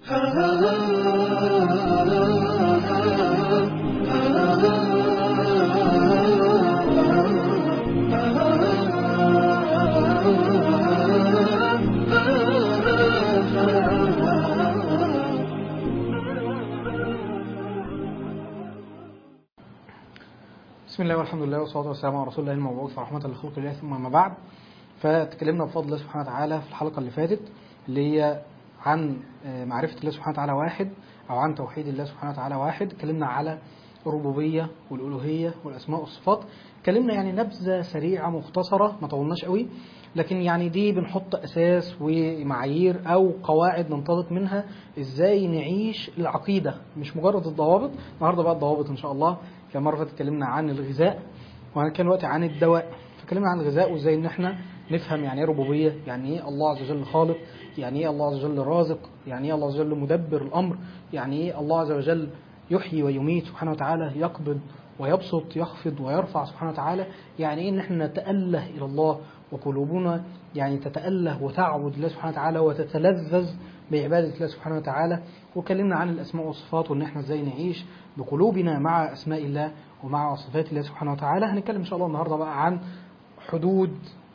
بسم الله والحمد لله والصلاة والسلام على رسول الله المبعوث رحمة لخلق الله ثم ما بعد فتكلمنا بفضل الله سبحانه وتعالى في الحلقة اللي فاتت اللي هي عن معرفة الله سبحانه وتعالى واحد أو عن توحيد الله سبحانه وتعالى واحد اتكلمنا على الربوبية والألوهية والأسماء والصفات اتكلمنا يعني نبذة سريعة مختصرة ما طولناش قوي لكن يعني دي بنحط أساس ومعايير أو قواعد ننطلق منها إزاي نعيش العقيدة مش مجرد الضوابط النهاردة بقى الضوابط إن شاء الله كان مرة فاتت اتكلمنا عن الغذاء وكان وقت عن الدواء فكلمنا عن الغذاء وازاي ان احنا نفهم يعني ايه ربوبيه يعني ايه الله عز وجل خالق يعني ايه الله عز وجل رازق يعني ايه الله عز وجل مدبر الامر يعني ايه الله عز وجل يحيي ويميت سبحانه وتعالى يقبض ويبسط يخفض ويرفع سبحانه وتعالى يعني ايه ان احنا نتأله الى الله وقلوبنا يعني تتأله وتعبد الله سبحانه وتعالى وتتلذذ بعبادة الله سبحانه وتعالى وكلمنا عن الأسماء والصفات وإن إحنا إزاي نعيش بقلوبنا مع أسماء الله ومع صفات الله سبحانه وتعالى هنتكلم إن شاء الله النهاردة بقى عن حدود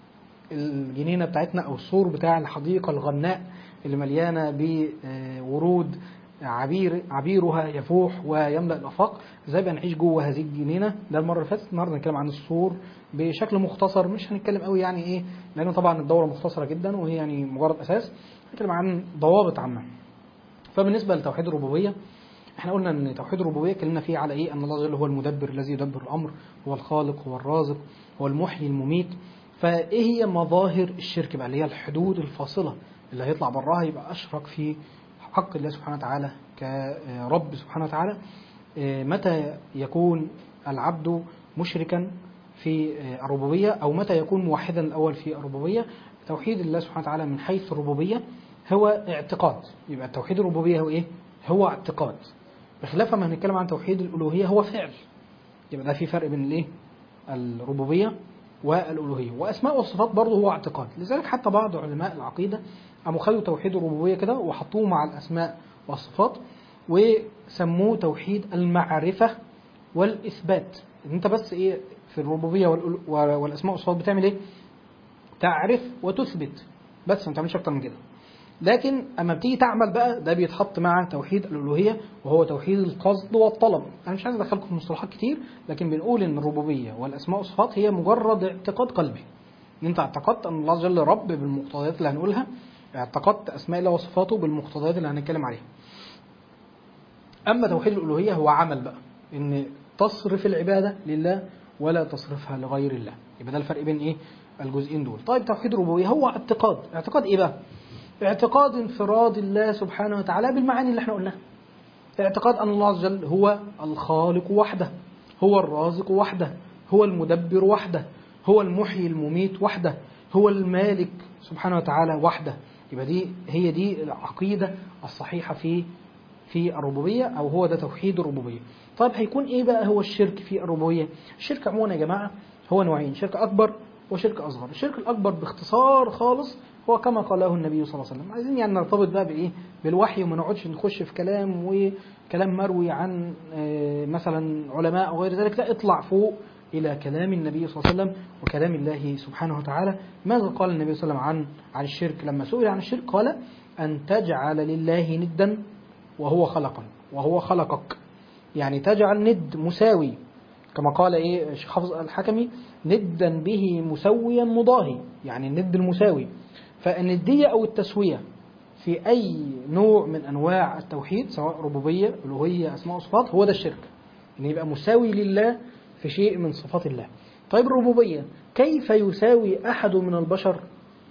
الجنينة بتاعتنا أو السور بتاع الحديقة الغناء اللي مليانة بورود عبير عبيرها يفوح ويملأ الآفاق ازاي بقى نعيش جوه هذه الجنينة ده المرة اللي فاتت النهارده هنتكلم عن السور بشكل مختصر مش هنتكلم قوي يعني ايه لأن طبعا الدورة مختصرة جدا وهي يعني مجرد أساس هنتكلم عن ضوابط عامة فبالنسبة لتوحيد الربوبية احنا قلنا ان توحيد الربوبيه اتكلمنا فيه على ايه ان الله جل هو المدبر الذي يدبر الامر هو الخالق هو الرازق هو المحيي المميت فايه هي مظاهر الشرك بقى اللي هي الحدود الفاصله اللي هيطلع براها يبقى اشرك في حق الله سبحانه وتعالى كرب سبحانه وتعالى متى يكون العبد مشركا في الربوبيه او متى يكون موحدا الاول في الربوبيه توحيد الله سبحانه وتعالى من حيث الربوبيه هو اعتقاد يبقى توحيد الربوبيه هو ايه هو اعتقاد بخلاف ما هنتكلم عن توحيد الالوهيه هو فعل يبقى ده في فرق بين الايه الربوبيه والالوهيه واسماء والصفات برضه هو اعتقاد لذلك حتى بعض علماء العقيده قاموا خدوا توحيد الربوبيه كده وحطوه مع الاسماء والصفات وسموه توحيد المعرفه والاثبات ان انت بس ايه في الربوبيه والاسماء والصفات بتعمل ايه تعرف وتثبت بس ما تعملش اكتر من كده لكن اما بتيجي تعمل بقى ده بيتحط مع توحيد الالوهيه وهو توحيد القصد والطلب انا مش عايز ادخلكم في مصطلحات كتير لكن بنقول ان الربوبيه والاسماء والصفات هي مجرد اعتقاد قلبي ان انت اعتقدت ان الله جل رب بالمقتضيات اللي هنقولها اعتقدت اسماء الله وصفاته بالمقتضيات اللي هنتكلم عليها اما توحيد الالوهيه هو عمل بقى ان تصرف العباده لله ولا تصرفها لغير الله يبقى ده الفرق بين ايه الجزئين دول طيب توحيد الربوبيه هو اعتقاد اعتقاد ايه بقى اعتقاد انفراد الله سبحانه وتعالى بالمعاني اللي احنا قلناها اعتقاد أن الله عز وجل هو الخالق وحده هو الرازق وحده هو المدبر وحده هو المحيي المميت وحده هو المالك سبحانه وتعالى وحده يبقى دي هي دي العقيدة الصحيحة في في الربوبية أو هو ده توحيد الربوبية طيب هيكون إيه بقى هو الشرك في الربوبية الشرك عموما يا جماعة هو نوعين شرك أكبر وشرك أصغر الشرك الأكبر باختصار خالص هو كما قاله النبي صلى الله عليه وسلم عايزين يعني نرتبط بقى بايه بالوحي وما نقعدش نخش في كلام وكلام مروي عن مثلا علماء او غير ذلك لا اطلع فوق الى كلام النبي صلى الله عليه وسلم وكلام الله سبحانه وتعالى ماذا قال النبي صلى الله عليه وسلم عن عن الشرك لما سئل عن الشرك قال ان تجعل لله ندا وهو خلقا وهو خلقك يعني تجعل ند مساوي كما قال ايه الشيخ حافظ الحكمي ندا به مسويا مضاهي يعني الند المساوي فالندية أو التسوية في أي نوع من أنواع التوحيد سواء ربوبية ألوهية أسماء وصفات هو ده الشرك إن يبقى مساوي لله في شيء من صفات الله طيب الربوبية كيف يساوي أحد من البشر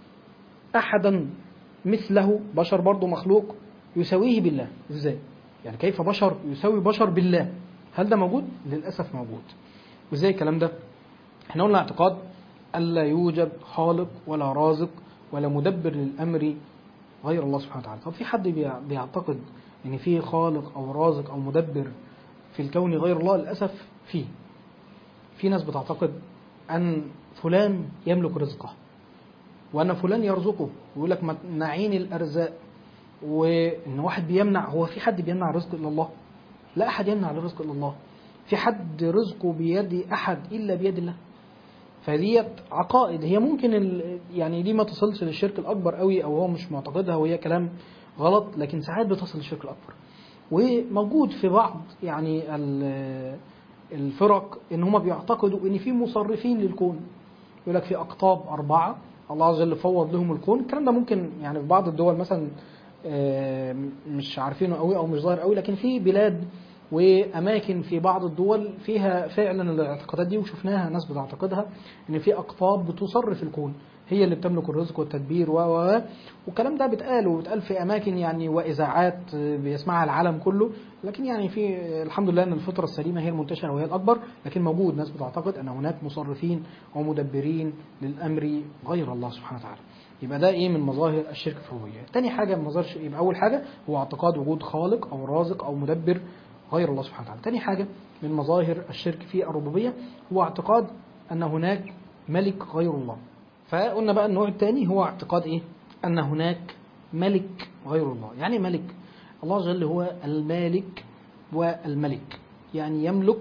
أحدا مثله بشر برضه مخلوق يساويه بالله إزاي يعني كيف بشر يساوي بشر بالله هل ده موجود للأسف موجود وإزاي الكلام ده احنا قلنا اعتقاد ألا يوجد خالق ولا رازق ولا مدبر للأمر غير الله سبحانه وتعالى طب في حد بيعتقد ان في خالق او رازق او مدبر في الكون غير الله للاسف في في ناس بتعتقد ان فلان يملك رزقه وان فلان يرزقه ويقول لك نعين الارزاق وان واحد بيمنع هو في حد بيمنع الرزق الا الله لا احد يمنع الرزق الا الله في حد رزقه بيد احد الا بيد الله فديت عقائد هي ممكن ال- يعني دي ما تصلش للشرك الاكبر قوي او هو مش معتقدها وهي كلام غلط لكن ساعات بتصل للشرك الاكبر وموجود في بعض يعني ال- الفرق ان هم بيعتقدوا ان في مصرفين للكون يقول لك في اقطاب اربعه الله عز وجل فوض لهم الكون الكلام ده ممكن يعني في بعض الدول مثلا آه، مش عارفينه قوي او مش ظاهر قوي لكن في بلاد واماكن في بعض الدول فيها فعلا الاعتقادات دي وشفناها ناس بتعتقدها ان في اقطاب بتصرف الكون هي اللي بتملك الرزق والتدبير و و و والكلام ده بيتقال وبيتقال في اماكن يعني واذاعات بيسمعها العالم كله لكن يعني في الحمد لله ان الفطره السليمه هي المنتشره وهي الاكبر لكن موجود ناس بتعتقد ان هناك مصرفين ومدبرين للامر غير الله سبحانه وتعالى يبقى ده ايه من مظاهر الشرك في الربوبيه تاني حاجه من مظاهر الشرك يبقى اول حاجه هو اعتقاد وجود خالق او رازق او مدبر غير الله سبحانه وتعالى تاني حاجه من مظاهر الشرك في الربوبيه هو اعتقاد ان هناك ملك غير الله فقلنا بقى النوع الثاني هو اعتقاد ايه ان هناك ملك غير الله يعني ملك الله عز وجل هو المالك والملك يعني يملك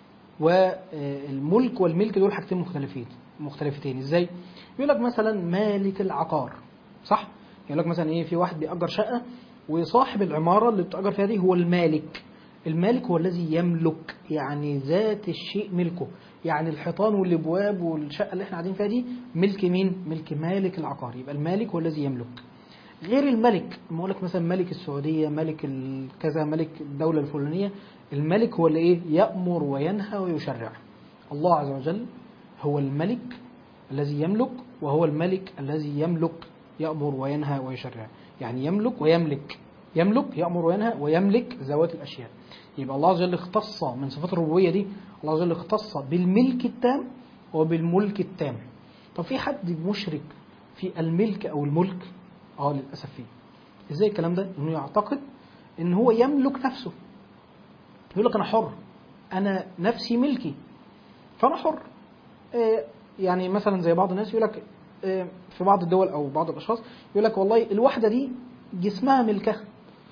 والملك والملك دول حاجتين مختلفين مختلفتين ازاي يقول لك مثلا مالك العقار صح يقول لك مثلا ايه في واحد بيأجر شقة وصاحب العمارة اللي بتأجر فيها دي هو المالك المالك هو الذي يملك يعني ذات الشيء ملكه يعني الحيطان والابواب والشقه اللي احنا قاعدين فيها دي ملك مين ملك مالك العقار يبقى المالك هو الذي يملك غير الملك لما اقول لك مثلا ملك السعوديه ملك ال- كذا ملك الدوله الفلانيه الملك هو اللي ايه يامر وينهى ويشرع الله عز وجل هو الملك الذي يملك وهو الملك الذي يملك يامر وينهى ويشرع يعني يملك ويملك يملك يامر وينهى ويملك ذوات الاشياء يبقى الله عز وجل اختص من صفات الربوبيه دي الله عز وجل اختص بالملك التام وبالملك التام طب في حد مشرك في الملك او الملك اه للاسف فيه ازاي الكلام ده انه يعتقد ان هو يملك نفسه يقول لك انا حر انا نفسي ملكي فانا حر آه، يعني مثلا زي بعض الناس يقول لك آه، في بعض الدول او بعض الاشخاص يقول لك والله الواحده دي جسمها ملكها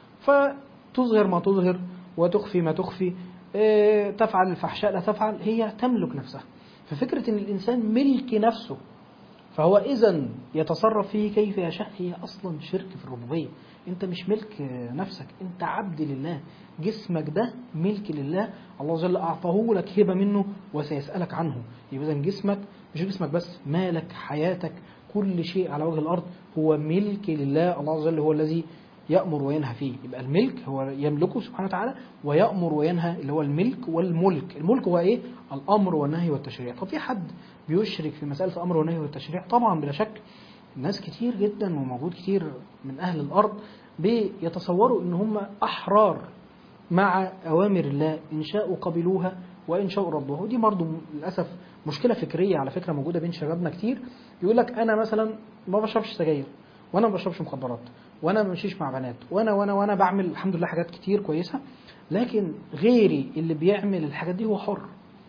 فتظهر ما تظهر وتخفي ما تخفي آه، تفعل الفحشاء لا تفعل هي تملك نفسها ففكره ان الانسان ملك نفسه فهو اذا يتصرف فيه كيف يشاء هي اصلا شرك في الربوبيه انت مش ملك نفسك انت عبد لله جسمك ده ملك لله الله عز وجل اعطاه لك هبه منه وسيسالك عنه يبقى اذا جسمك مش جسمك بس مالك حياتك كل شيء على وجه الارض هو ملك لله الله عز وجل هو الذي يأمر وينهى فيه يبقى الملك هو يملكه سبحانه وتعالى ويأمر وينهى اللي هو الملك والملك الملك هو ايه الأمر والنهي والتشريع طب في حد بيشرك في مسألة الأمر والنهي والتشريع طبعا بلا شك ناس كتير جدا وموجود كتير من أهل الأرض بيتصوروا إن هم أحرار مع أوامر الله إن شاءوا قبلوها وإن شاءوا ردوها ودي برضه للأسف مشكلة فكرية على فكرة موجودة بين شبابنا كتير يقول لك أنا مثلا ما بشربش سجاير وأنا ما بشربش مخدرات وأنا ما بمشيش مع بنات وأنا وأنا وأنا بعمل الحمد لله حاجات كتير كويسة لكن غيري اللي بيعمل الحاجات دي هو حر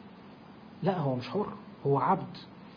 لا هو مش حر هو عبد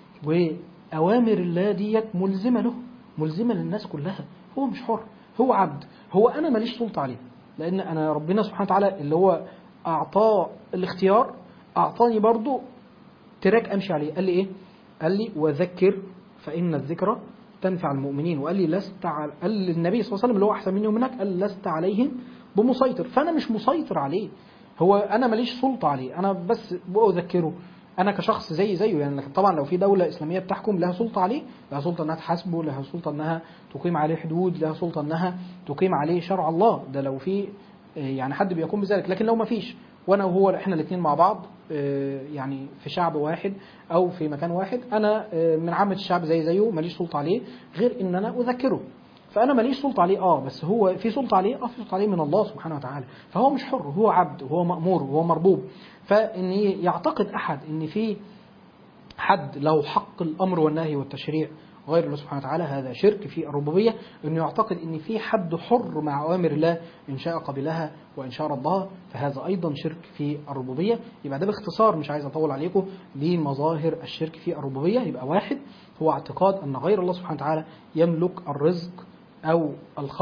وأوامر الله ديت ملزمة له ملزمة للناس كلها هو مش حر هو عبد هو أنا ماليش سلطة عليه لأن أنا ربنا سبحانه وتعالى اللي هو أعطاه الاختيار أعطاني برضو تراك أمشي عليه قال لي إيه قال لي وذكر فإن الذكرى تنفع المؤمنين وقال لي لست على قال للنبي صلى الله عليه وسلم اللي هو أحسن مني ومنك قال لست عليهم بمسيطر فأنا مش مسيطر عليه هو أنا ماليش سلطة عليه أنا بس بأذكره انا كشخص زي زيه يعني لكن طبعا لو في دوله اسلاميه بتحكم لها سلطه عليه لها سلطه انها تحاسبه لها سلطه انها تقيم عليه حدود لها سلطه انها تقيم عليه شرع الله ده لو في يعني حد بيقوم بذلك لكن لو ما فيش وانا وهو احنا الاثنين مع بعض يعني في شعب واحد او في مكان واحد انا من عامه الشعب زي زيه ماليش سلطه عليه غير ان انا اذكره فانا ماليش سلطه عليه اه بس هو في سلطه عليه اه في سلطه عليه من الله سبحانه وتعالى فهو مش حر هو عبد وهو مامور وهو مربوب فان يعتقد احد ان في حد له حق الامر والنهي والتشريع غير الله سبحانه وتعالى هذا شرك في الربوبيه انه يعتقد ان في حد حر مع اوامر الله ان شاء قبلها وان شاء رضاها فهذا ايضا شرك في الربوبيه يبقى ده باختصار مش عايز اطول عليكم دي مظاهر الشرك في الربوبيه يبقى واحد هو اعتقاد ان غير الله سبحانه وتعالى يملك الرزق او الخلق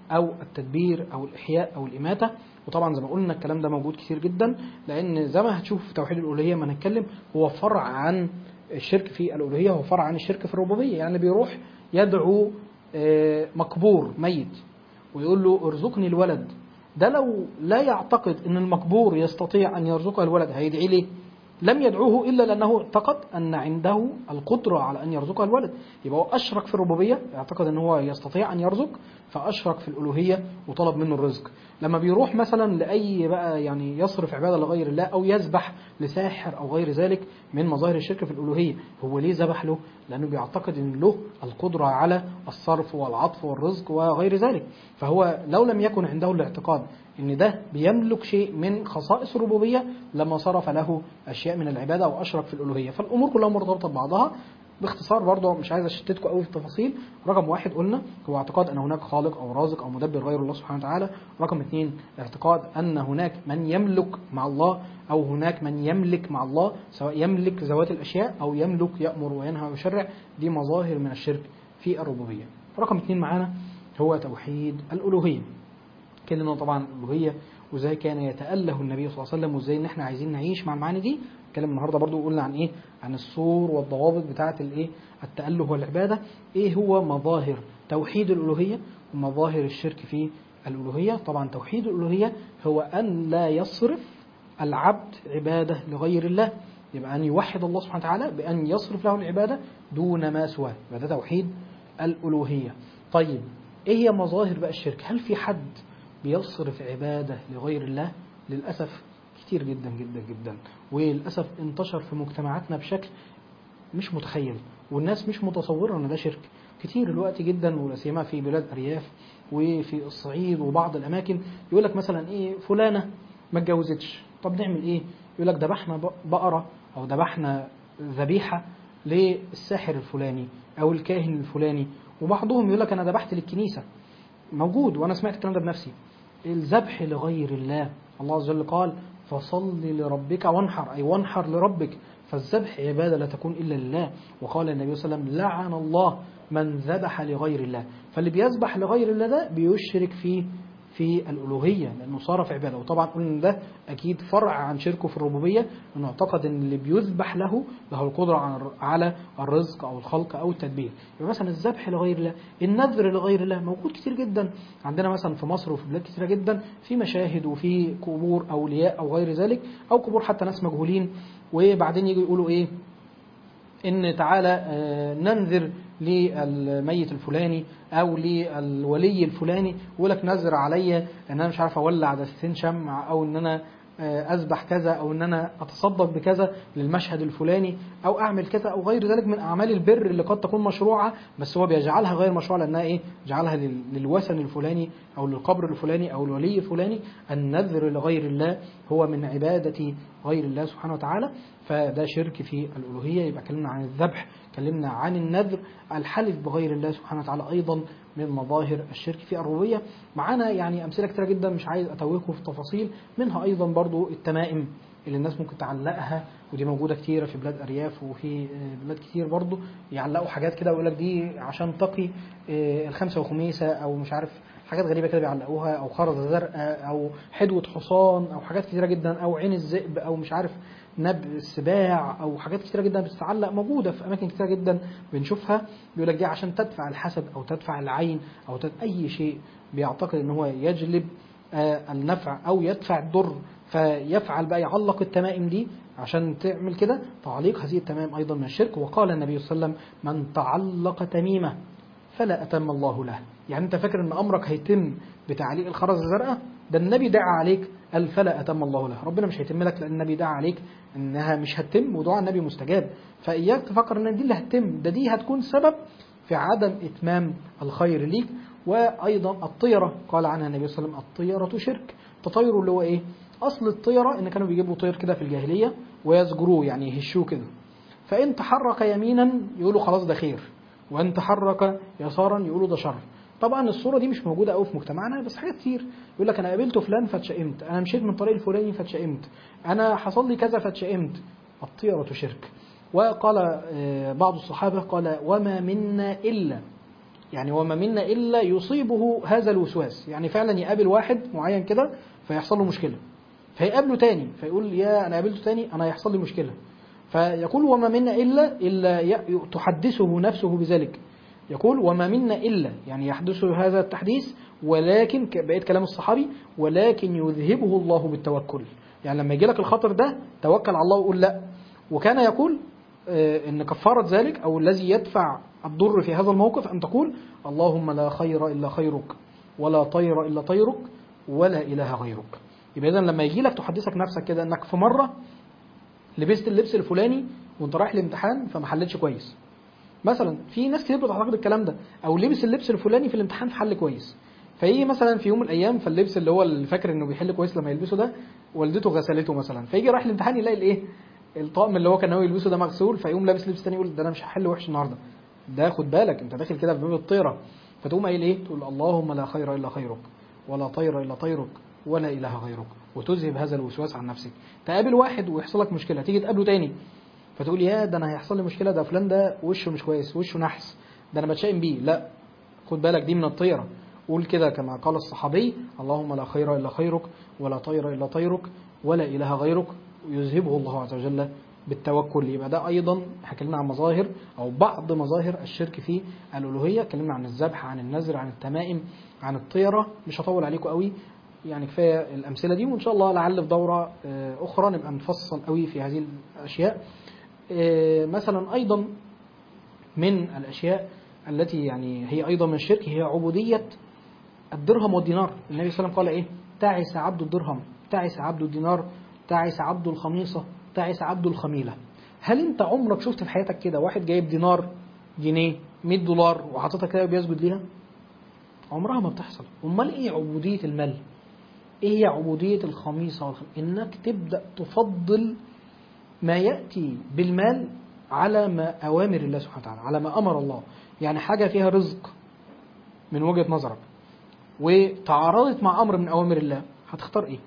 او التدبير او الاحياء او الاماته وطبعا زي ما قلنا الكلام ده موجود كتير جدا لان زي ما هتشوف في توحيد الالوهيه ما نتكلم هو فرع عن الشرك في الالوهيه هو فرع عن الشرك في الربوبيه يعني بيروح يدعو آه، مقبور ميت ويقول له ارزقني الولد ده لو لا يعتقد ان المقبور يستطيع ان يرزقه الولد هيدعي ليه لم يدعوه الا لانه اعتقد ان عنده القدره على ان يرزقه الولد يبقى هو اشرك في الربوبيه اعتقد ان هو يستطيع ان يرزق فاشرك في الالوهيه وطلب منه الرزق لما بيروح مثلا لاي بقى يعني يصرف عباده لغير الله او يذبح لساحر او غير ذلك من مظاهر الشرك في الالوهيه هو ليه ذبح له لانه بيعتقد ان له القدره على الصرف والعطف والرزق وغير ذلك فهو لو لم يكن عنده الاعتقاد ان ده بيملك شيء من خصائص الربوبيه لما صرف له اشياء من العباده واشرك في الالوهيه فالامور كلها مرتبطه ببعضها باختصار برضه مش عايز اشتتكم قوي في التفاصيل رقم واحد قلنا هو اعتقاد ان هناك خالق او رازق او مدبر غير الله سبحانه وتعالى رقم اثنين اعتقاد ان هناك من يملك مع الله او هناك من يملك مع الله سواء يملك ذوات الاشياء او يملك يامر وينهى ويشرع دي مظاهر من الشرك في الربوبيه رقم اثنين معانا هو توحيد الالوهيه اتكلمنا طبعا عن الالوهيه وازاي كان يتاله النبي صلى الله عليه وسلم وازاي ان احنا عايزين نعيش مع المعاني دي اتكلم النهارده برضو قلنا عن ايه عن الصور والضوابط بتاعه الايه التاله والعباده ايه هو مظاهر توحيد الالوهيه ومظاهر الشرك في الالوهيه طبعا توحيد الالوهيه هو ان لا يصرف العبد عباده لغير الله يبقى ان يوحد الله سبحانه وتعالى بان يصرف له العباده دون ما سواه يبقى ده توحيد الالوهيه طيب ايه هي مظاهر بقى الشرك هل في حد بيصرف عباده لغير الله للاسف كتير جدا جدا جدا وللاسف انتشر في مجتمعاتنا بشكل مش متخيل والناس مش متصوره ان ده شرك كتير الوقت جدا ولا سيما في بلاد ارياف وفي الصعيد وبعض الاماكن يقول لك مثلا ايه فلانه ما اتجوزتش طب نعمل ايه يقول لك ذبحنا بقره او ذبحنا ذبيحه للساحر الفلاني او الكاهن الفلاني وبعضهم يقول لك انا ذبحت للكنيسه موجود وانا سمعت الكلام ده بنفسي الذبح لغير الله الله عز وجل قال فصل لربك وانحر أي وانحر لربك فالذبح عبادة لا تكون إلا لله وقال النبي صلى الله عليه وسلم لعن الله من ذبح لغير الله فاللي بيذبح لغير الله ده بيشرك في في الألوهية لأنه صار في عبادة وطبعا قلنا إن ده أكيد فرع عن شركه في الربوبية أنه اعتقد أن اللي بيذبح له له القدرة على الرزق أو الخلق أو التدبير يبقى مثلا الذبح لغير الله النذر لغير الله موجود كتير جدا عندنا مثلا في مصر وفي بلاد كتيرة جدا في مشاهد وفي قبور أولياء أو غير ذلك أو قبور حتى ناس مجهولين وبعدين يجوا يقولوا إيه ان تعالى ننذر للميت الفلاني او للولي الفلاني يقول لك نذر عليا ان انا مش عارف اولع دستين شمع او ان انا اذبح كذا او ان انا اتصدق بكذا للمشهد الفلاني او اعمل كذا او غير ذلك من اعمال البر اللي قد تكون مشروعه بس هو بيجعلها غير مشروعه لانها ايه؟ جعلها للوثن الفلاني او للقبر الفلاني او الولي الفلاني النذر لغير الله هو من عباده غير الله سبحانه وتعالى فده شرك في الالوهيه يبقى اتكلمنا عن الذبح اتكلمنا عن النذر الحلف بغير الله سبحانه وتعالى ايضا من مظاهر الشرك في الربوبيه معانا يعني امثله كتيره جدا مش عايز اتوهكم في تفاصيل منها ايضا برضو التمائم اللي الناس ممكن تعلقها ودي موجوده كتيره في بلاد ارياف وفي بلاد كتير برضو يعلقوا حاجات كده ويقول لك دي عشان تقي الخمسه وخميسه او مش عارف حاجات غريبه كده بيعلقوها او خرزه زرقاء او حدوه حصان او حاجات كتيره جدا او عين الذئب او مش عارف نبع السباع او حاجات كتيره جدا بتتعلق موجوده في اماكن كتيره جدا بنشوفها بيقول لك دي عشان تدفع الحسد او تدفع العين او تدفع اي شيء بيعتقد ان هو يجلب النفع او يدفع الضر فيفعل بقى يعلق التمائم دي عشان تعمل كده تعليق هذه التمائم ايضا من الشرك وقال النبي صلى الله عليه وسلم من تعلق تميمه فلا اتم الله له يعني انت فاكر ان امرك هيتم بتعليق الخرز الزرقاء ده النبي دعا عليك قال فلا اتم الله له ربنا مش هيتم لك لان النبي دعا عليك انها مش هتتم ودعاء النبي مستجاب فاياك تفكر ان دي اللي هتتم ده دي هتكون سبب في عدم اتمام الخير ليك وايضا الطيره قال عنها النبي صلى الله عليه وسلم الطيره شرك التطير اللي هو ايه اصل الطيره ان كانوا بيجيبوا طير كده في الجاهليه ويزجروه يعني يهشوه كده فان تحرك يمينا يقولوا خلاص ده خير وان تحرك يسارا يقولوا ده شر طبعا الصوره دي مش موجوده قوي في مجتمعنا بس حاجات كتير يقول لك انا قابلت فلان فاتشائمت انا مشيت من الطريق الفلاني فاتشائمت انا حصل لي كذا فاتشائمت الطيره شرك وقال بعض الصحابه قال وما منا الا يعني وما منا الا يصيبه هذا الوسواس يعني فعلا يقابل واحد معين كده فيحصل له مشكله فيقابله تاني فيقول يا انا قابلته تاني انا هيحصل لي مشكله فيقول وما منا الا الا ي- تحدثه نفسه بذلك يقول وما منا الا يعني يحدث هذا التحديث ولكن ك- بقيت كلام الصحابي ولكن يذهبه الله بالتوكل يعني لما يجي لك الخطر ده توكل على الله وقول لا وكان يقول آه، ان كفاره ذلك او الذي يدفع الضر في هذا الموقف ان تقول اللهم لا خير الا خيرك ولا طير الا طيرك ولا اله غيرك يبقى اذا لما يجي لك تحدثك نفسك كده انك في مره لبست اللبس الفلاني وانت رايح الامتحان فما حلتش كويس مثلا في ناس كتير بتعتقد الكلام ده او لبس اللبس الفلاني في الامتحان حل كويس فيجي مثلا في يوم من الايام فاللبس اللي هو اللي فاكر انه بيحل كويس لما يلبسه ده والدته غسلته مثلا فيجي رايح الامتحان يلاقي الايه الطقم اللي هو كان ناوي يلبسه ده مغسول فيقوم لابس لبس تاني يقول ده انا مش هحل وحش النهارده ده خد بالك انت داخل كده في باب الطيره فتقوم قايل ايه تقول اللهم لا خير الا خيرك ولا طير الا طيرك ولا اله غيرك وتذهب هذا الوسواس عن نفسك تقابل واحد ويحصل لك مشكله تيجي تقابله تاني فتقول يا ده انا هيحصل لي مشكله ده فلان ده وشه مش كويس وشه نحس ده انا بتشائم بيه لا خد بالك دي من الطيره قول كده كما قال الصحابي اللهم لا خير الا خيرك ولا طير الا طيرك ولا اله غيرك يذهبه الله عز وجل بالتوكل يبقى ده ايضا اتكلمنا عن مظاهر او بعض مظاهر الشرك في الالوهيه اتكلمنا عن الذبح عن النذر عن التمائم عن الطيره مش هطول عليكم قوي يعني كفايه الامثله دي وان شاء الله لعل في دوره آه، اخرى نبقى نفصل قوي في هذه الاشياء آه، مثلا ايضا من الاشياء التي يعني هي ايضا من الشرك هي عبوديه الدرهم والدينار النبي صلى الله عليه وسلم قال ايه تعس عبد الدرهم تعس عبد الدينار تعس عبد الخميصه تعس عبد الخميله هل انت عمرك شفت في حياتك كده واحد جايب دينار جنيه 100 دولار وحاططها كده وبيسجد ليها عمرها ما بتحصل امال ايه عبوديه المال ايه هي عبوديه الخميصه والخم... انك تبدا تفضل ما ياتي بالمال على ما اوامر الله سبحانه وتعالى على ما امر الله يعني حاجه فيها رزق من وجهه نظرك وتعارضت مع امر من اوامر الله هتختار ايه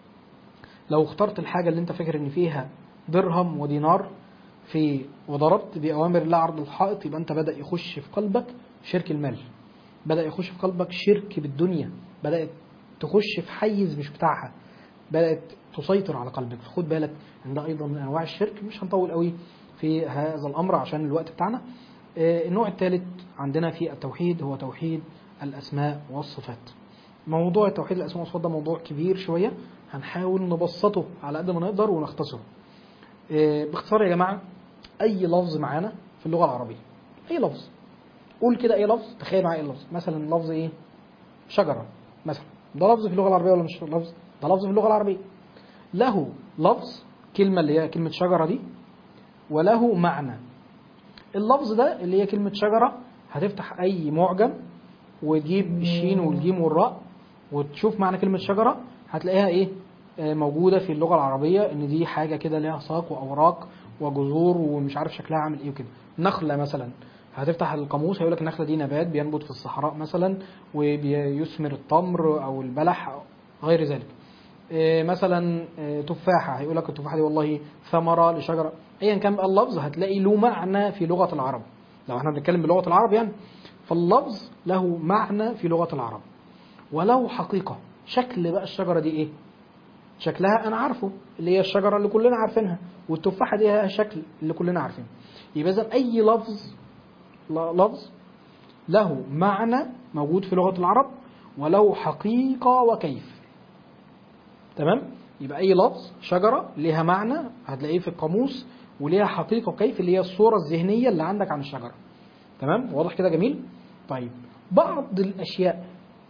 لو اخترت الحاجه اللي انت فاكر ان فيها درهم ودينار في وضربت باوامر الله عرض الحائط يبقى انت بدا يخش في قلبك شرك المال بدا يخش في قلبك شرك بالدنيا بدات تخش في حيز مش بتاعها بدات تسيطر على قلبك فخد بالك ان ده ايضا من انواع الشرك مش هنطول قوي في هذا الامر عشان الوقت بتاعنا آه، النوع الثالث عندنا في التوحيد هو توحيد الاسماء والصفات موضوع توحيد الاسماء والصفات ده موضوع كبير شويه هنحاول نبسطه على قد ما نقدر ونختصره آه، باختصار يا جماعه اي لفظ معانا في اللغه العربيه اي لفظ قول كده اي لفظ تخيل معايا اي لفظ مثلا لفظ ايه شجره مثلا ده لفظ في اللغه العربيه ولا مش لفظ ده لفظ في اللغه العربيه له لفظ كلمه اللي هي كلمه شجره دي وله معنى اللفظ ده اللي هي كلمه شجره هتفتح اي معجم وتجيب الشين والجيم والراء وتشوف معنى كلمه شجره هتلاقيها ايه آه، موجوده في اللغه العربيه ان دي حاجه كده ليها ساق واوراق وجذور ومش عارف شكلها عامل ايه وكده نخله مثلا هتفتح القاموس هيقول لك النخله دي نبات بينبت في الصحراء مثلا وبيثمر التمر او البلح أو غير ذلك إيه مثلا إيه تفاحه هيقول لك التفاحه دي والله ثمره لشجره ايا كان بقى اللفظ هتلاقي له معنى في لغه العرب لو احنا بنتكلم بلغه العرب يعني فاللفظ له معنى في لغه العرب وله حقيقه شكل بقى الشجره دي ايه شكلها انا عارفه اللي هي الشجره اللي كلنا عارفينها والتفاحه دي لها شكل اللي كلنا عارفينه يبقى اذا اي لفظ ل- لفظ له معنى موجود في لغه العرب وله حقيقه وكيف تمام يبقى اي لفظ شجره ليها معنى هتلاقيه في القاموس وليها حقيقه وكيف اللي هي الصوره الذهنيه اللي عندك عن الشجره تمام واضح كده جميل طيب بعض الاشياء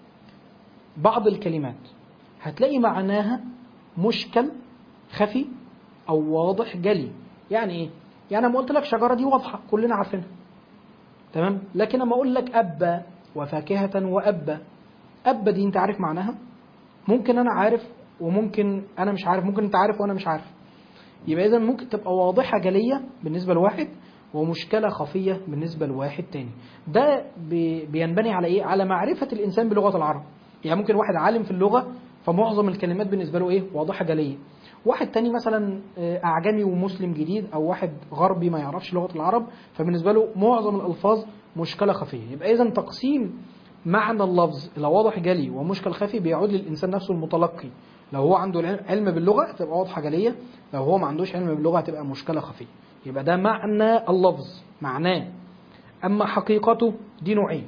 بعض الكلمات هتلاقي معناها مشكل خفي او واضح جلي يعني ايه يعني لما قلت لك شجره دي واضحه كلنا عارفينها تمام لكن لما اقول لك ابا وفاكهه وابا ابا دي انت عارف معناها ممكن انا عارف وممكن انا مش عارف ممكن انت عارف وانا مش عارف يبقى اذا ممكن تبقى واضحه جليه بالنسبه لواحد ومشكله خفيه بالنسبه لواحد تاني ده بي- بينبني على ايه على معرفه الانسان بلغه العرب يعني ممكن واحد عالم في اللغه فمعظم الكلمات بالنسبه له ايه واضحه جليه واحد تاني مثلا آه، اعجمي ومسلم جديد او واحد غربي ما يعرفش لغه العرب فبالنسبه له معظم الالفاظ مشكله خفيه يبقى اذا تقسيم معنى اللفظ الى واضح جلي ومشكل خفي بيعود للانسان نفسه المتلقي لو هو عنده العلم- علم باللغه هتبقى واضحه جليه لو هو ما عندوش علم باللغه هتبقى مشكله خفيه يبقى ده معنى اللفظ معناه اما حقيقته دي نوعين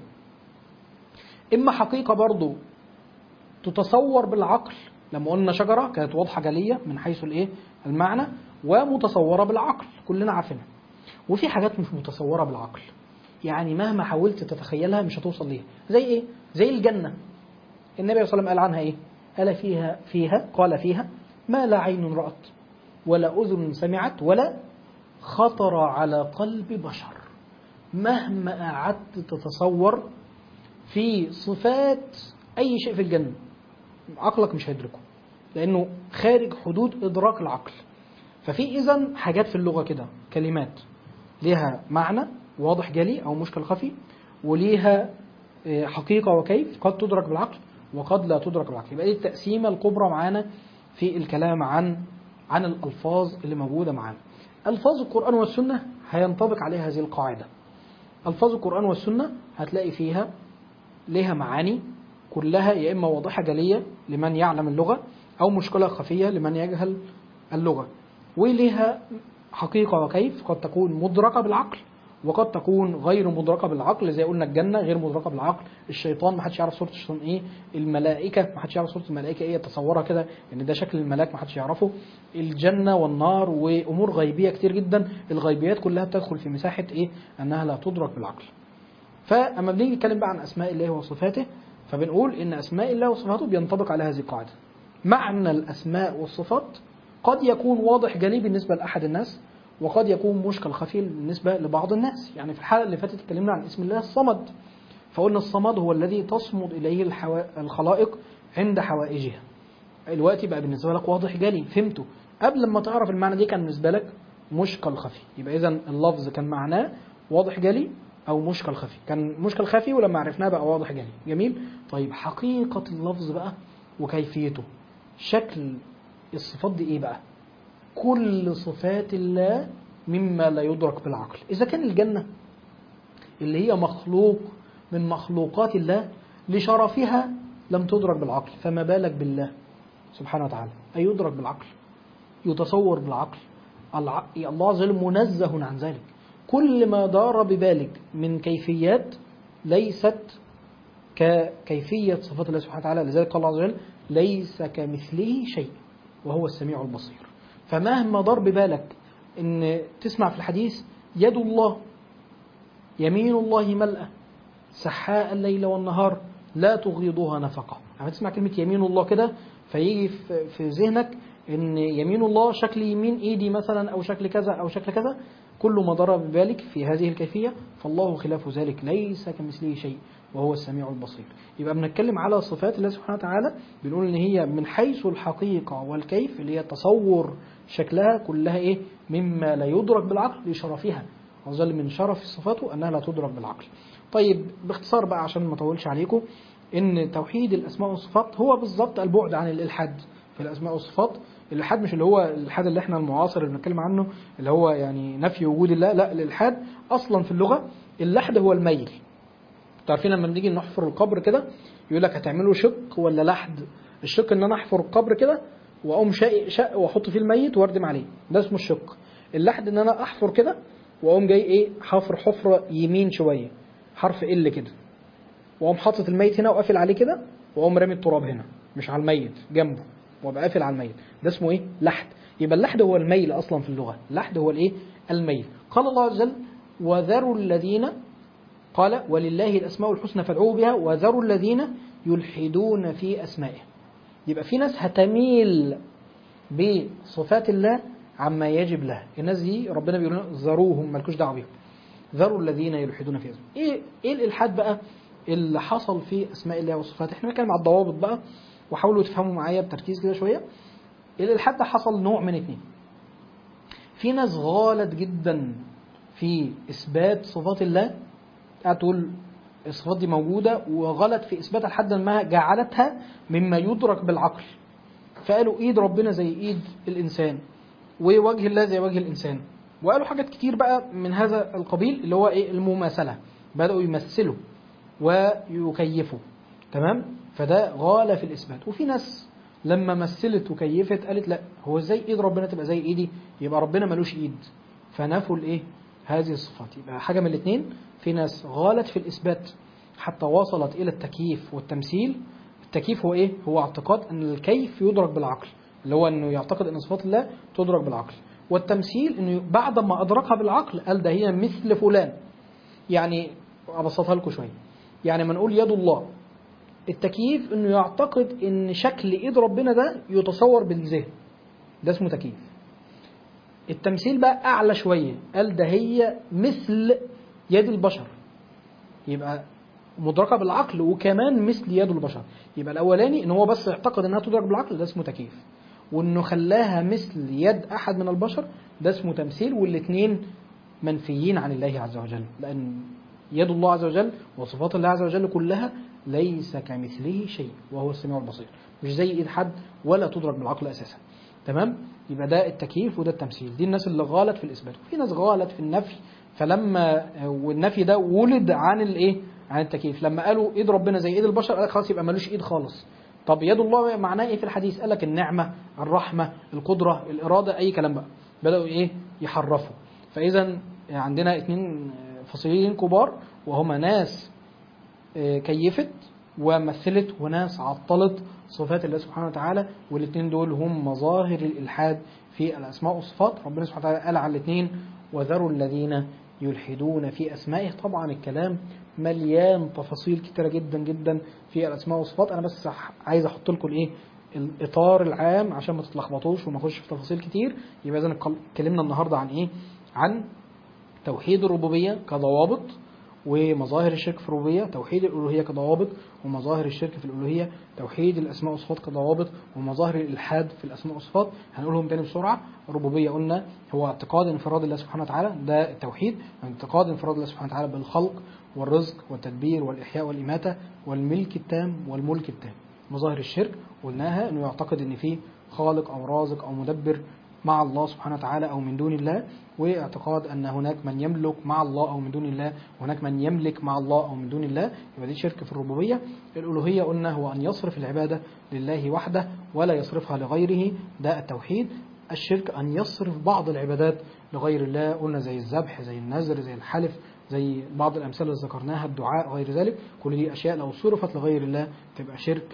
اما حقيقه برضه تتصور بالعقل لما قلنا شجره كانت واضحه جليه من حيث الايه المعنى ومتصوره بالعقل كلنا عارفينها وفي حاجات مش متصوره بالعقل يعني مهما حاولت تتخيلها مش هتوصل ليها زي ايه زي الجنه النبي صلى الله عليه وسلم قال عنها ايه قال فيها فيها قال فيها ما لا عين رأت ولا أذن سمعت ولا خطر على قلب بشر مهما قعدت تتصور في صفات أي شيء في الجنة عقلك مش هيدركه لأنه خارج حدود إدراك العقل ففي إذن حاجات في اللغة كده كلمات ليها معنى واضح جلي أو مشكل خفي وليها آه، حقيقة وكيف قد تدرك بالعقل وقد لا تدرك بالعقل يبقى دي التقسيمة الكبرى معانا في الكلام عن عن الألفاظ اللي موجودة معانا ألفاظ القرآن والسنة هينطبق عليها هذه القاعدة ألفاظ القرآن والسنة هتلاقي فيها ليها معاني كلها يا إما واضحة جلية لمن يعلم اللغة أو مشكلة خفية لمن يجهل اللغة وليها حقيقة وكيف قد تكون مدركة بالعقل وقد تكون غير مدركة بالعقل زي قلنا الجنة غير مدركة بالعقل الشيطان ما حدش يعرف صورة الشيطان ايه الملائكة ما حدش يعرف صورة الملائكة ايه تصورها كده ان ده شكل الملاك ما حدش يعرفه الجنة والنار وامور غيبية كتير جدا الغيبيات كلها بتدخل في مساحة ايه انها لا تدرك بالعقل فاما بنيجي نتكلم بقى عن اسماء الله وصفاته فبنقول ان اسماء الله وصفاته بينطبق على هذه القاعدة معنى الاسماء والصفات قد يكون واضح جلي بالنسبة لأحد الناس وقد يكون مشكل خفي بالنسبة لبعض الناس يعني في الحلقة اللي فاتت اتكلمنا عن اسم الله الصمد فقلنا الصمد هو الذي تصمد إليه الحوا... الخلائق عند حوائجها الوقت بقى بالنسبة لك واضح جلي فهمته قبل ما تعرف المعنى دي كان بالنسبة لك مشكل خفي يبقى إذا اللفظ كان معناه واضح جلي أو مشكل خفي كان مشكل خفي ولما عرفناه بقى واضح جلي جميل طيب حقيقة اللفظ بقى وكيفيته شكل الصفات دي إيه بقى كل صفات الله مما لا يدرك بالعقل إذا كان الجنة اللي هي مخلوق من مخلوقات الله لشرفها لم تدرك بالعقل فما بالك بالله سبحانه وتعالى أي يدرك بالعقل يتصور بالعقل الع... الله عز وجل منزه عن ذلك كل ما دار ببالك من كيفيات ليست ككيفية صفات الله سبحانه وتعالى لذلك قال الله عز وجل ليس كمثله شيء وهو السميع البصير فمهما ضر ببالك ان تسمع في الحديث يد الله يمين الله ملأة سحاء الليل والنهار لا تغيضها نفقة يعني تسمع كلمة يمين الله كده فيجي في في ذهنك ان يمين الله شكل يمين ايدي مثلا او شكل كذا او شكل كذا كل ما ضر ببالك في هذه الكيفية فالله خلاف ذلك ليس كمثله شيء وهو السميع البصير يبقى بنتكلم على صفات الله سبحانه وتعالى بنقول ان هي من حيث الحقيقة والكيف اللي هي تصور شكلها كلها ايه مما لا يدرك بالعقل لشرفها وظل من شرف صفاته انها لا تدرك بالعقل طيب باختصار بقى عشان ما اطولش عليكم ان توحيد الاسماء والصفات هو بالظبط البعد عن الالحاد في الاسماء والصفات الالحاد مش اللي هو الالحاد اللي احنا المعاصر اللي بنتكلم عنه اللي هو يعني نفي وجود الله لا الالحاد اصلا في اللغه اللحد هو الميل عارفين لما بنيجي نحفر القبر كده يقول لك هتعملوا شق ولا لحد الشق ان انا احفر القبر كده واقوم شق شق واحط فيه الميت واردم عليه ده اسمه الشق اللحد ان انا احفر كده واقوم جاي ايه حفر حفره يمين شويه حرف ال كده واقوم حاطط الميت هنا وقافل عليه كده واقوم رامي التراب هنا مش على الميت جنبه وابقى قافل على الميت ده اسمه ايه لحد يبقى اللحد هو الميل اصلا في اللغه اللحد هو الايه الميل قال الله عز وجل وذروا الذين قال ولله الاسماء الحسنى فادعوه بها وذروا الذين يلحدون في اسمائه يبقى في ناس هتميل بصفات الله عما يجب له الناس دي ربنا بيقول لنا ذروهم مالكوش دعوه بيهم ذروا الذين يلحدون في اسمائه ايه ايه الالحاد بقى اللي حصل في اسماء الله وصفاته احنا بنتكلم على الضوابط بقى وحاولوا تفهموا معايا بتركيز كده شويه الالحاد ده حصل نوع من اتنين في ناس غالت جدا في اثبات صفات الله قاعد تقول الصفات دي موجودة وغلط في إثباتها لحد ما جعلتها مما يدرك بالعقل فقالوا إيد ربنا زي إيد الإنسان ووجه الله زي وجه الإنسان وقالوا حاجات كتير بقى من هذا القبيل اللي هو إيه المماثلة بدأوا يمثلوا ويكيفوا تمام فده غالة في الإثبات وفي ناس لما مثلت وكيفت قالت لا هو ازاي ايد ربنا تبقى زي ايدي يبقى ربنا ملوش ايد فنفوا الايه هذه الصفات يبقى حاجة من الاثنين في ناس غالت في الإثبات حتى وصلت إلى التكييف والتمثيل التكييف هو إيه؟ هو اعتقاد أن الكيف يدرك بالعقل اللي هو أنه يعتقد أن صفات الله تدرك بالعقل والتمثيل أنه بعد ما أدركها بالعقل قال ده هي مثل فلان يعني أبسطها لكم شوية يعني ما نقول يد الله التكييف أنه يعتقد أن شكل إيد ربنا ده يتصور بالذهن ده اسمه تكييف التمثيل بقى أعلى شوية قال ده هي مثل يد البشر يبقى مدركة بالعقل وكمان مثل يد البشر يبقى الأولاني إن هو بس يعتقد إنها تدرك بالعقل ده اسمه تكييف وإنه خلاها مثل يد أحد من البشر ده اسمه تمثيل والاتنين منفيين عن الله عز وجل لأن يد الله عز وجل وصفات الله عز وجل كلها ليس كمثله شيء وهو السميع البصير مش زي ايد حد ولا تدرك بالعقل اساسا تمام يبقى ده التكييف وده التمثيل دي الناس اللي غالت في الاثبات وفي ناس غالت في النفي فلما والنفي ده ولد عن الايه عن التكييف لما قالوا ايد ربنا زي ايد البشر قال خلاص يبقى ملوش ايد خالص طب يد الله معناه ايه في الحديث قال لك النعمه الرحمه القدره الاراده اي كلام بقى بداوا ايه يحرفوا فاذا عندنا اثنين فصيلين كبار وهما ناس كيفت ومثلت وناس عطلت صفات الله سبحانه وتعالى والاثنين دول هم مظاهر الالحاد في الاسماء والصفات ربنا سبحانه وتعالى قال على الاثنين وذروا الذين يلحدون في اسمائه طبعا الكلام مليان تفاصيل كتيره جدا جدا في الاسماء والصفات انا بس عايز احط لكم الايه الاطار العام عشان ما تتلخبطوش وما اخش في تفاصيل كتير يبقى اذا اتكلمنا النهارده عن ايه عن توحيد الربوبيه كضوابط ومظاهر الشرك في الربوبيه توحيد الالوهيه كضوابط ومظاهر الشرك في الالوهيه توحيد الاسماء والصفات كضوابط ومظاهر الالحاد في الاسماء والصفات هنقولهم تاني بسرعه الربوبيه قلنا هو اعتقاد انفراد الله سبحانه وتعالى ده التوحيد اعتقاد انفراد الله سبحانه وتعالى بالخلق والرزق والتدبير والاحياء والاماته والملك التام والملك التام مظاهر الشرك قلناها انه يعتقد ان في خالق او رازق او مدبر مع الله سبحانه وتعالى أو من دون الله واعتقاد أن هناك من يملك مع الله أو من دون الله وهناك من يملك مع الله أو من دون الله يبقى دي شرك في الربوبية الألوهية قلنا هو أن يصرف العبادة لله وحده ولا يصرفها لغيره ده التوحيد الشرك أن يصرف بعض العبادات لغير الله قلنا زي الذبح زي النذر زي الحلف زي بعض الأمثلة اللي ذكرناها الدعاء غير ذلك كل دي أشياء لو صرفت لغير الله تبقى شرك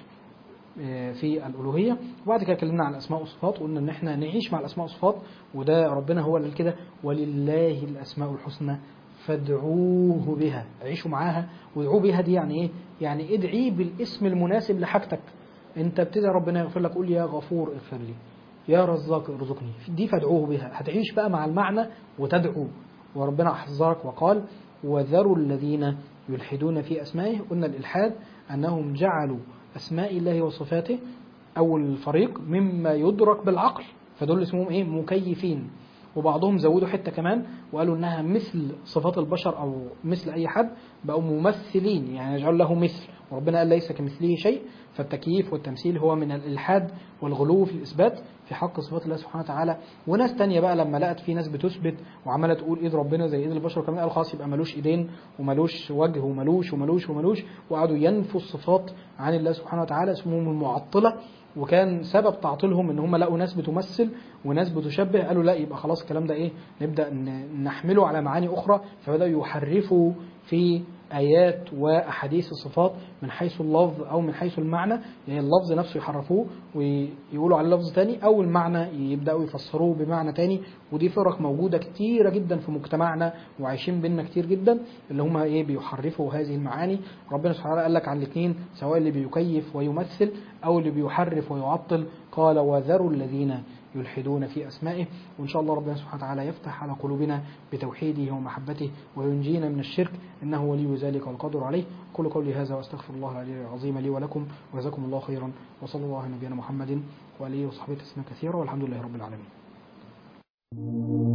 في الألوهية وبعد كده اتكلمنا عن الأسماء والصفات وقلنا إن إحنا نعيش مع الأسماء والصفات وده ربنا هو اللي كده ولله الأسماء الحسنى فادعوه بها عيشوا معاها وادعوه بها دي يعني إيه؟ يعني ادعي بالاسم المناسب لحاجتك أنت بتدعي ربنا يغفر لك قول يا غفور اغفر لي يا رزاق ارزقني دي فادعوه بها هتعيش بقى مع المعنى وتدعو وربنا حذرك وقال وذروا الذين يلحدون في أسمائه قلنا الإلحاد أنهم جعلوا أسماء الله وصفاته أو الفريق مما يدرك بالعقل فدول اسمهم إيه مكيفين وبعضهم زودوا حتة كمان وقالوا إنها مثل صفات البشر أو مثل أي حد بقوا ممثلين يعني يجعل له مثل وربنا قال ليس كمثله شيء فالتكييف والتمثيل هو من الإلحاد والغلو في الإثبات في حق صفات الله سبحانه وتعالى وناس تانية بقى لما لقت في ناس بتثبت وعمالة تقول ايد ربنا زي ايد البشر كمان قال خلاص يبقى ملوش ايدين وملوش وجه وملوش وملوش وملوش وقعدوا ينفوا الصفات عن الله سبحانه وتعالى اسمهم المعطلة وكان سبب تعطيلهم ان هم لقوا ناس بتمثل وناس بتشبه قالوا لا يبقى خلاص الكلام ده ايه نبدا نحمله على معاني اخرى فبداوا يحرفوا في آيات وأحاديث الصفات من حيث اللفظ أو من حيث المعنى يعني اللفظ نفسه يحرفوه ويقولوا على لفظ تاني أو المعنى يبدأوا يفسروه بمعنى تاني ودي فرق موجودة كتيرة جدا في مجتمعنا وعايشين بينا كتير جدا اللي هم إيه بيحرفوا هذه المعاني ربنا سبحانه وتعالى قال لك عن الاثنين سواء اللي بيكيف ويمثل أو اللي بيحرف ويعطل قال وذروا الذين يلحدون في أسمائه وإن شاء الله ربنا سبحانه وتعالى يفتح على قلوبنا بتوحيده ومحبته وينجينا من الشرك إنه ولي ذلك والقدر عليه كل قولي هذا وأستغفر الله العلي العظيم لي ولكم وجزاكم الله خيرا وصلى الله على نبينا محمد وآله وصحبه تسليما كثيرا والحمد لله رب العالمين